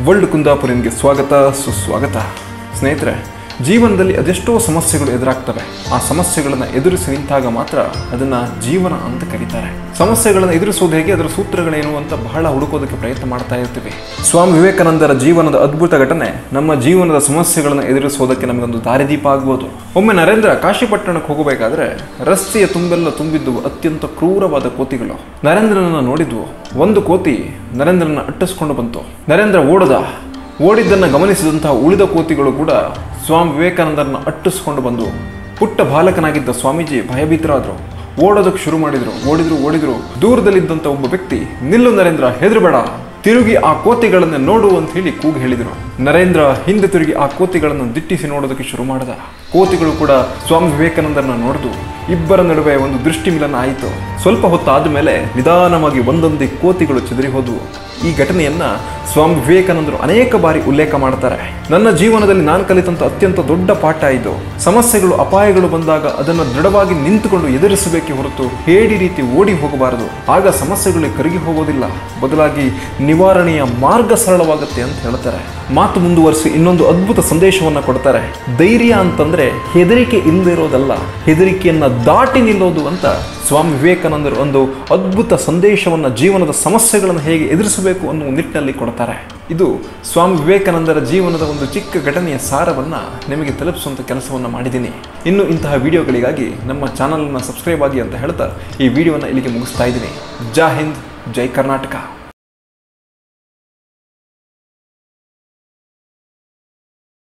world ಕುಂದಾಪುರಿನ್ಗೆ ಸ್ವಾಗತ ಸುಸ್ವಾಗತ ಸ್ನೇಹಿತರೆ ಜೀವನದಲ್ಲಿ ಅದೆಷ್ಟೋ ಸಮಸ್ಯೆಗಳು ಎದುರಾಗ್ತವೆ ಆ ಸಮಸ್ಯೆಗಳನ್ನು ಎದುರಿಸಿ ನಿಂತಾಗ ಮಾತ್ರ ಅದನ್ನು ಜೀವನ ಅಂತ ಕರೀತಾರೆ ಸಮಸ್ಯೆಗಳನ್ನು ಎದುರಿಸೋದು ಹೇಗೆ ಅದರ ಸೂತ್ರಗಳೇನು ಅಂತ ಬಹಳ ಹುಡುಕೋದಕ್ಕೆ ಪ್ರಯತ್ನ ಮಾಡ್ತಾ ಇರ್ತೀವಿ ಸ್ವಾಮಿ ವಿವೇಕಾನಂದರ ಜೀವನದ ಅದ್ಭುತ ಘಟನೆ ನಮ್ಮ ಜೀವನದ ಸಮಸ್ಯೆಗಳನ್ನು ಎದುರಿಸೋದಕ್ಕೆ ನಮಗೊಂದು ದಾರಿದೀಪ ಆಗ್ಬೋದು ಒಮ್ಮೆ ನರೇಂದ್ರ ಕಾಶಿಪಟ್ಟಣಕ್ಕೆ ಹೋಗಬೇಕಾದ್ರೆ ರಸ್ತೆಯ ತುಂಬೆಲ್ಲ ತುಂಬಿದ್ದು ಅತ್ಯಂತ ಕ್ರೂರವಾದ ಕೋತಿಗಳು ನರೇಂದ್ರನನ್ನ ನೋಡಿದ್ವು ಒಂದು ಕೋತಿ ನರೇಂದ್ರನ ಅಟ್ಟಿಸ್ಕೊಂಡು ಬಂತು ನರೇಂದ್ರ ಓಡದ ಓಡಿದ್ದನ್ನು ಗಮನಿಸಿದಂತಹ ಉಳಿದ ಕೋತಿಗಳು ಕೂಡ ಸ್ವಾಮಿ ವಿವೇಕಾನಂದರನ್ನ ಅಟ್ಟಿಸ್ಕೊಂಡು ಬಂದು ಪುಟ್ಟ ಬಾಲಕನಾಗಿದ್ದ ಸ್ವಾಮೀಜಿ ಭಯಭೀತರಾದ್ರು ಓಡೋದಕ್ಕೆ ಶುರು ಮಾಡಿದ್ರು ಓಡಿದ್ರು ಓಡಿದ್ರು ದೂರದಲ್ಲಿದ್ದಂಥ ಒಬ್ಬ ವ್ಯಕ್ತಿ ನಿಲ್ಲು ನರೇಂದ್ರ ಹೆದರಬೇಡ ತಿರುಗಿ ಆ ಕೋತಿಗಳನ್ನು ನೋಡು ಅಂತ ಹೇಳಿ ಕೂಗಿ ಹೇಳಿದರು ನರೇಂದ್ರ ಹಿಂದೆ ತಿರುಗಿ ಆ ಕೋತಿಗಳನ್ನು ದಿಟ್ಟಿಸಿ ನೋಡೋದಕ್ಕೆ ಶುರು ಮಾಡಿದ ಕೋತಿಗಳು ಕೂಡ ಸ್ವಾಮಿ ವಿವೇಕಾನಂದರನ್ನ ನೋಡಿದು ಇಬ್ಬರ ನಡುವೆ ಒಂದು ದೃಷ್ಟಿ ಮಿಲನ ಆಯಿತು ಸ್ವಲ್ಪ ಹೊತ್ತಾದ ಮೇಲೆ ನಿಧಾನವಾಗಿ ಒಂದೊಂದೇ ಕೋತಿಗಳು ಚೆದರಿ ಹೋದವು ಈ ಘಟನೆಯನ್ನ ಸ್ವಾಮಿ ವಿವೇಕಾನಂದರು ಅನೇಕ ಬಾರಿ ಉಲ್ಲೇಖ ಮಾಡ್ತಾರೆ ನನ್ನ ಜೀವನದಲ್ಲಿ ನಾನು ಕಲಿತಂತ ಅತ್ಯಂತ ದೊಡ್ಡ ಪಾಠ ಇದು ಸಮಸ್ಯೆಗಳು ಅಪಾಯಗಳು ಬಂದಾಗ ಅದನ್ನು ದೃಢವಾಗಿ ನಿಂತುಕೊಂಡು ಎದುರಿಸಬೇಕೆ ಹೊರತು ಹೇಡಿ ರೀತಿ ಓಡಿ ಹೋಗಬಾರದು ಆಗ ಸಮಸ್ಯೆಗಳು ಕರಗಿ ಹೋಗೋದಿಲ್ಲ ಬದಲಾಗಿ ನಿವಾರಣೆಯ ಮಾರ್ಗ ಸರಳವಾಗುತ್ತೆ ಅಂತ ಹೇಳ್ತಾರೆ ಮಾತು ಮುಂದುವರಿಸಿ ಇನ್ನೊಂದು ಅದ್ಭುತ ಸಂದೇಶವನ್ನ ಕೊಡ್ತಾರೆ ಧೈರ್ಯ ಅಂತಂದ್ರೆ ಹೆದರಿಕೆ ಇಲ್ಲದಿರೋದಲ್ಲ ಹೆದರಿಕೆಯನ್ನ ದಾಟಿ ನಿಲ್ಲೋದು ಅಂತ ಸ್ವಾಮಿ ವಿವೇಕಾನಂದರು ಒಂದು ಅದ್ಭುತ ಸಂದೇಶವನ್ನು ಜೀವನದ ಸಮಸ್ಯೆಗಳನ್ನು ಹೇಗೆ ಎದುರಿಸಬೇಕು ಅನ್ನುವ ನಿಟ್ಟಿನಲ್ಲಿ ಕೊಡ್ತಾರೆ ಇದು ಸ್ವಾಮಿ ವಿವೇಕಾನಂದರ ಜೀವನದ ಒಂದು ಚಿಕ್ಕ ಘಟನೆಯ ಸಾರವನ್ನು ನಿಮಗೆ ತಲುಪಿಸುವಂಥ ಕೆಲಸವನ್ನು ಮಾಡಿದ್ದೀನಿ ಇನ್ನು ಇಂತಹ ವಿಡಿಯೋಗಳಿಗಾಗಿ ನಮ್ಮ ಚಾನಲನ್ನು ಸಬ್ಸ್ಕ್ರೈಬ್ ಆಗಿ ಅಂತ ಹೇಳ್ತಾ ಈ ವಿಡಿಯೋನ ಇಲ್ಲಿಗೆ ಮುಗಿಸ್ತಾ ಇದ್ದೀನಿ ಜೈ ಹಿಂದ್ ಜೈ ಕರ್ನಾಟಕ